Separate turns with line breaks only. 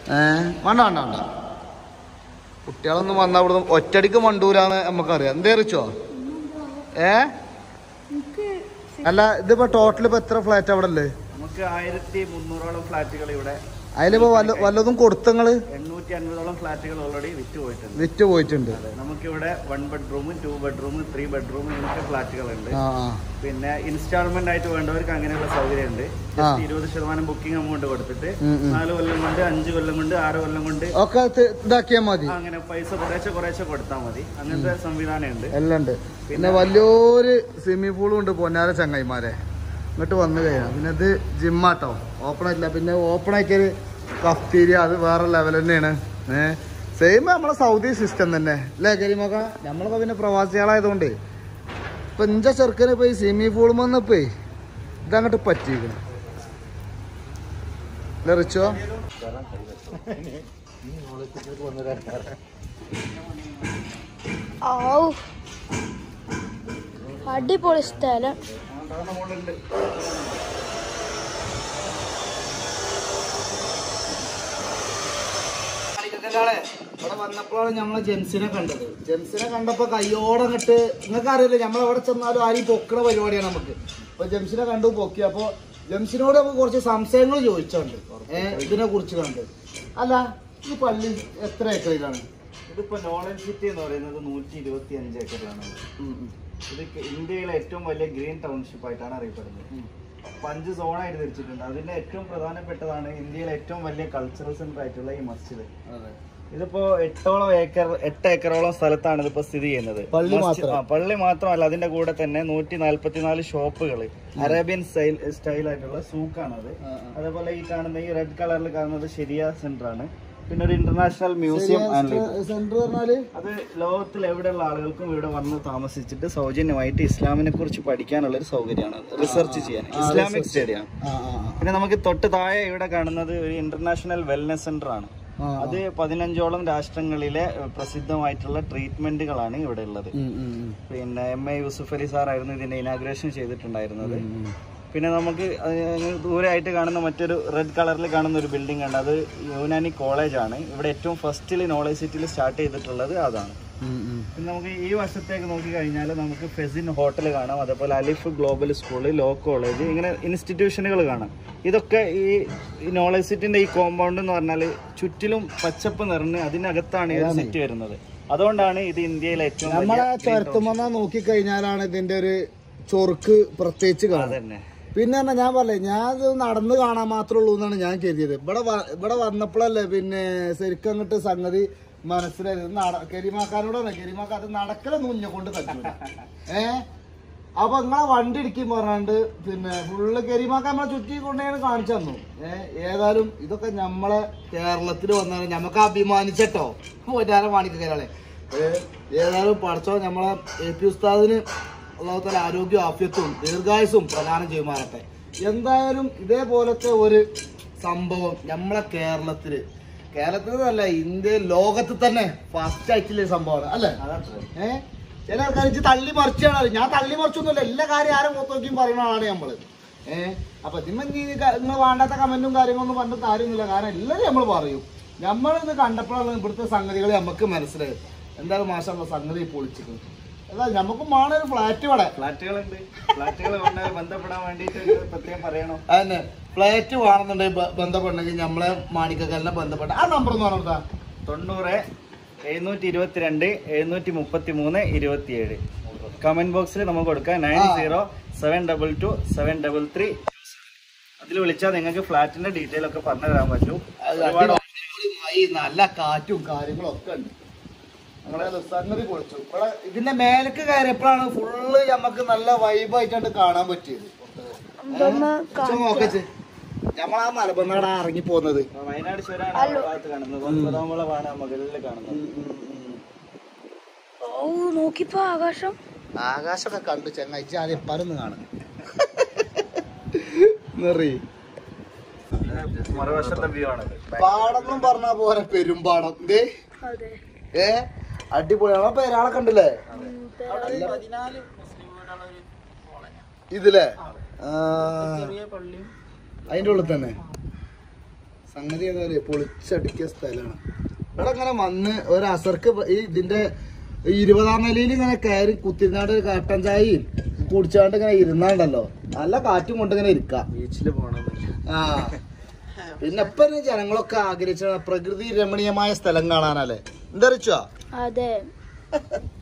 ഏ വേണ്ട വേണ്ട വേണ്ട കുട്ടികളൊന്നും വന്ന അവിടെ ഒറ്റടിക്ക് മണ്ടൂരാന്ന് നമുക്കറിയാം എന്തേ റിച്ചോ ഏ അല്ല ഇതിപ്പോ ടോട്ടൽ ഇപ്പൊ എത്ര ഫ്ലാറ്റ് അവിടെ അല്ലേ
നമുക്ക് ആയിരത്തി മുന്നൂറോളം ഫ്ലാറ്റുകൾ ഇവിടെ
അതിലിപ്പോ വല്ല വല്ലതും കൊടുത്തങ്ങള്
എണ്ണൂറ്റി അൻപതോളം ഫ്ലാറ്റുകൾ ഓൾറെഡി വിറ്റ് പോയിട്ടുണ്ട്
വിറ്റ് പോയിട്ടുണ്ട്
അതെ നമുക്കിവിടെ വൺ ബെഡ്റൂമും ടു ബെഡ്റൂമും ത്രീ ബെഡ്റൂമും ഇങ്ങനത്തെ ഫ്ലാറ്റുകളുണ്ട്
ആ ആ
പിന്നെ ഇൻസ്റ്റാൾമെന്റ് ആയിട്ട് വേണ്ടവർക്ക് അങ്ങനെയുള്ള സൗകര്യമുണ്ട്
ആ.
ജസ്റ്റ് ഇരുപത് ശതമാനം ബുക്കിംഗ് എമൗണ്ട് കൊടുത്തിട്ട്
ഉം, ഉം.
നാല് കൊല്ലം കൊണ്ട് അഞ്ച് കൊല്ലം കൊണ്ട് ആറ് കൊല്ലം കൊണ്ട്
ഒക്കെ തി- ഇതാക്കിയാ മതി
അങ്ങനെ പൈസ കുറേശ്ശെ കുറേശ്ശെ കൊടുത്താൽ മതി അങ്ങനത്തെ സംവിധാനമുണ്ട്
എല്ലാം ഉണ്ട് പിന്നെ വലിയൊരു സ്വിമ്മിംഗ് പൂളും ഉണ്ട് പൊന്നാര ചങ്ങായിമാരെ ഇങ്ങോട്ട് വന്നു കഴിഞ്ഞാൽ പിന്നെ ഇത് ജിമ്മാട്ടോ ഓപ്പൺ ആയിട്ടില്ല പിന്നെ ഓപ്പൺ ആക്കിയൊരു കഫ്തീരിയ അത് വേറെ ലെവൽ തന്നെയാണ് ഏഹ് സെയിം നമ്മളെ സൗദി സിസ്റ്റം തന്നെ അല്ലേ കരിമക്ക നമ്മളൊക്കെ പിന്നെ പ്രവാസികളായതുകൊണ്ട് ഇപ്പൊ ഇഞ്ച ചെറുക്കന് ഇപ്പൊ ഈ സ്വിമ്മിംഗ് പൂളും വന്നപ്പോ ഇതങ്ങോട്ട് പറ്റിയിരിക്കണം അല്ലേ റിച്ചോ
ഔ അടിപൊളി സ്ഥലം
ഇവിടെ വന്നപ്പോഴാണ് നമ്മളെ ജെൻസിനെ കണ്ടത് ജെൻസിനെ കണ്ടപ്പോ കയ്യോടെ അങ്ങട്ട് നിങ്ങൾക്ക് അറിയില്ല നമ്മൾ എവിടെ ചെന്നാലും ആരും പൊക്കണ പരിപാടിയാണ് നമുക്ക് അപ്പൊ ജെംസിനെ കണ്ടു പൊക്കി അപ്പൊ ജെംസിനോട് നമുക്ക് കുറച്ച് സംശയങ്ങൾ ചോദിച്ചുണ്ട് ഏഹ് ഇതിനെ കുറിച്ച് കണ്ട് അല്ല ഈ പള്ളി എത്ര ഏക്കറിലാണ്
ഇതിപ്പോ നോളജ് സിറ്റി എന്ന് പറയുന്നത് നൂറ്റി ഇരുപത്തി അഞ്ച് ഏക്കറിലാണ് ഇത് കെ- ഇന്ത്യയിലെ ഏറ്റവും വലിയ ഗ്രീൻ ടൗൺഷിപ്പ് ആയിട്ടാണ് അറിയപ്പെടുന്നത് അപ്പൊ അഞ്ച് സോണായിട്ട് തിരിച്ചിട്ടുണ്ട് അതിന്റെ ഏറ്റവും പ്രധാനപ്പെട്ടതാണ് ഇന്ത്യയിലെ ഏറ്റവും വലിയ കൾച്ചറൽ സെന്റർ ആയിട്ടുള്ള ഈ മസ്ജിദ് ഇതിപ്പോ എട്ടോളം ഏക്കർ എട്ട് ഏക്കറോളം സ്ഥലത്താണ് ഇതിപ്പോ സ്ഥിതി ചെയ്യുന്നത്
പള്ളി
മസ്ജിദ്- ആ, പള്ളി മാത്രമല്ല അതിന്റെ കൂടെ തന്നെ നൂറ്റി നാല്പത്തിനാല് ഷോപ്പുകൾ അറേബ്യൻ സ്റ്റൈൽ സ്റ്റൈൽ ആയിട്ടുള്ള സൂക്കാണത് അതേപോലെ ഈ കാണുന്ന ഈ റെഡ് കളറിൽ കാണുന്നത് ശരിയ സെന്റർ ആണ് പിന്നെ ഒരു ഇന്റർനാഷണൽ മ്യൂസിയം ആൻഡ്
സെന്റർ പറഞ്ഞാല്
അത് ലോകത്തിൽ എവിടെയുള്ള ആളുകൾക്കും ഇവിടെ വന്ന് താമസിച്ചിട്ട് സൗജന്യമായിട്ട് ഇസ്ലാമിനെ കുറിച്ച് പഠിക്കാനുള്ള ഒരു സൗകര്യമാണ് റിസർച്ച് ചെയ്യാൻ ഇസ്ലാമിക് സ്റ്റഡിയാണ്
ആ ആ ആ.
പിന്നെ നമുക്ക് തൊട്ട് താഴെ ഇവിടെ കാണുന്നത് ഒരു ഇന്റർനാഷണൽ വെൽനസ് സെന്റർ ആണ്
ആ, ആ.
അത് പതിനഞ്ചോളം രാഷ്ട്രങ്ങളിലെ ഏഹ്, പ്രസിദ്ധമായിട്ടുള്ള ട്രീറ്റ്മെന്റുകളാണ് ഇവിടെ ഉള്ളത്
ഉം, ഉം, ഉം.
പിന്നെ എം എ യൂസുഫ് അലി സാറായിരുന്നു ഇതിന്റെ ഇനാഗ്രേഷൻ ചെയ്തിട്ടുണ്ടായിരുന്നത് പിന്നെ നമുക്ക് അതിന് ദൂരെയായിട്ട് കാണുന്ന മറ്റൊരു റെഡ് കളറിൽ കാണുന്ന ഒരു ബിൽഡിംഗ് ഉണ്ട് അത് യൂനാനി കോളേജ് ആണ് ഇവിടെ ഏറ്റവും ഫസ്റ്റിൽ നോളജ് സിറ്റിയിൽ സ്റ്റാർട്ട് ചെയ്തിട്ടുള്ളത് അതാണ്
ഉം, ഉം.
പിന്നെ നമുക്ക് ഈ വശത്തേക്ക് നോക്കി കഴിഞ്ഞാൽ നമുക്ക് ഫെസിൻ ഹോട്ടൽ കാണാം അതേപോലെ അലിഫ് ഗ്ലോബൽ സ്കൂൾ ലോ കോളേജ് ഇങ്ങനെ ഇൻസ്റ്റിറ്റ്യൂഷനുകൾ കാണാം ഇതൊക്കെ ഈ ഈ നോളജ് സിറ്റിന്റെ ഈ കോമ്പൗണ്ട് എന്ന് പറഞ്ഞാൽ ചുറ്റിലും പച്ചപ്പ് നിറഞ്ഞ് അതിനകത്താണ് ഈ സിറ്റി വരുന്നത് അതുകൊണ്ടാണ് ഇത് ഇന്ത്യയിലെ ഏറ്റവും വലിയ
നമ്മളെ ചുരത്തുമെന്ന നോക്കി കഴിഞ്ഞാലാണ് ഇതിന്റെ ഒരു ചൊറുക്ക് പ്രത്യേകിച്ച് കാണുന്നത്
തന്നെ
പിന്നെ പറഞ്ഞാ ഞാൻ പറഞ്ഞേ ഞാൻ ഇത് നടന്ന് കാണാൻ മാത്രമേ ഉള്ളൂ എന്നാണ് ഞാൻ കരുതിയത് ഇവിടെ വ- ഇവിടെ വന്നപ്പോഴല്ലേ പിന്നെ ശരിക്കും അങ്ങോട്ട് സംഗതി മനസ്സിലായത് ഇത് നട കരിമാക്കാനോടാണ് കരിമാക്ക അത് നടക്കലൊന്നും ഉഞ്ഞ കൊണ്ട് തട്ടില്ല ഏ അപ്പൊ നിങ്ങളെ വണ്ടി ഇടിക്കും പറഞ്ഞാണ്ട് പിന്നെ ഫുള്ള് കരിമാക്ക നമ്മളെ ചുറ്റി കൊണ്ടുപോയാണ് കാണിച്ചു തന്നു ഏഹ് ഏതായാലും ഇതൊക്കെ നമ്മളെ കേരളത്തിൽ വന്നാൽ നമുക്ക് അഭിമാനിച്ചട്ടോ പോറ്റാരം കാണിക്കാളെ ഏതായാലും പഠിച്ചോ നമ്മളെ എ പി ഉസ്താദിന് അള്ളാഹുത്തല ആരോഗ്യവും ആഫ്യത്വവും ദീർഘായുസും പ്രദാനം ചെയ്യുമാറട്ടെ എന്തായാലും ഇതേപോലത്തെ ഒരു സംഭവം നമ്മളെ കേരളത്തില് കേരളത്തിൽ നല്ല ഇന്ത്യ ലോകത്ത് തന്നെ ഫസ്റ്റ് ആയിട്ടുള്ള ഒരു സംഭവമാണ് അല്ലേ ഏഹ് ചില ആൾക്കാർ ഇത് തള്ളി മറിച്ചാണ് ഞാൻ തള്ളി മറിച്ചൊന്നുമില്ല എല്ലാ കാര്യം ആരും മുഖത്ത് നോക്കിയും പറയുന്ന ആളാണ് നമ്മള് ഏഹ് അപ്പൊ ഇതിമ്മ നിങ്ങൾ വേണ്ടാത്ത കമന്റും കാര്യങ്ങളൊന്നും പറഞ്ഞിട്ട് കാര്യമൊന്നുമില്ല കാരണം എല്ലാവരും നമ്മൾ പറയും നമ്മളിത് കണ്ടപ്പോഴാണ് ഇവിടുത്തെ സംഗതികൾ നമുക്ക് മനസ്സിലായത് എന്തായാലും മാഷമുള്ള സംഗതി പൊളിച്ചിട്ടുണ്ട് അല്ല നമുക്കും വേണം ഒരു ഫ്ലാറ്റ് ഇവിടെ
ഫ്ലാറ്റുകളുണ്ട് ഫ്ലാറ്റുകൾ കൊണ്ടുപോയി ബന്ധപ്പെടാൻ വേണ്ടിയിട്ട് ഒരു പ്രത്യേകം പറയണോ
അതന്നെ ഫ്ലാറ്റ് വേണമെന്നുണ്ടെങ്കിൽ ബ- ബന്ധപ്പെടണമെങ്കിൽ നമ്മളെ മാണിക്കക്കലിനെ ബന്ധപ്പെട്ട ആ നമ്പർ എന്ന് പറഞ്ഞാ
തൊണ്ണൂറ് എഴുന്നൂറ്റി ഇരുപത്തിരണ്ട് എഴുന്നൂറ്റി മുപ്പത്തി മൂന്ന് ഇരുപത്തിയേഴ് കമന്റ് ബോക്സിൽ നമുക്ക് കൊടുക്കാം nine zero seven double two seven double three അതിൽ വിളിച്ചാൽ നിങ്ങൾക്ക് ഫ്ലാറ്റിന്റെ ഡീറ്റെയിൽ ഒക്കെ പറഞ്ഞു തരാൻ പറ്റും ഒരുപാട്
ഈ നല്ല കാറ്റും കാര്യങ്ങളും ഒക്കെ ഉണ്ട് നമ്മളെ സംഗതി പൊളിച്ചു ഇവിടെ ഇതിന്റെ മേലേക്ക് കയറിയപ്പോഴാണ് ഫുള്ള് നമുക്ക് നല്ല വൈബായിട്ടാണ് കാണാൻ പറ്റിയത്
ഇതൊന്ന്
നോക്കച്ച് നമ്മളാ മലബന്ധട ഇറങ്ങി പോകുന്നത്
വയനാട് ചുരാണ് ആ ഭാഗത്ത് കാണുന്നത് ഒൻപതാമുളമാണ് മുകളിൽ കാണുന്നത്
ഓ നോക്കിപ്പോ ആകാശം
ആകാശമൊക്കെ കണ്ടു ചെങ്ങാഴ്ച ആദ്യം എപ്പാരൊന്ന് കാണും നിറി
മറുവശത്തെ വ്യൂ ആണത്
പാടം പറഞ്ഞ പോലെ പെരുമ്പാടം ദേ
അതെ
ഏ അടിപൊളിയാണ് അപ്പൊ ഒരാളെ കണ്ടില്ലേ ഇതില്ലേ ആ, അതിന്റെ ഉള്ളിൽ തന്നെ സംഗതി എന്താ പറയുക പൊളിച്ചടിക്കിയ സ്ഥലമാണ് ഇവിടെ ഇങ്ങനെ വന്ന് ഒരു അസർക്ക് ഈ ഇതിന്റെ ഈ ഇരുപതാം നിലയിൽ ഇങ്ങനെ കയറി കുത്തിരുന്നാണ്ട് ഒരു കട്ടൻ ചായയും കുടിച്ചാണ്ട് ഇങ്ങനെ ഇരുന്നാണ്ടല്ലോ നല്ല കാറ്റും കൊണ്ട് ഇങ്ങനെ ഇരിക്കാം
ബീച്ചിൽ പോകണം
ആ പിന്നെ ഇപ്പൊ ഇനി ജനങ്ങളൊക്കെ ആഗ്രഹിച്ച പ്രകൃതി രമണീയമായ സ്ഥലം കാണാനല്ലേ എന്താ അറിയിച്ചോ
അതെ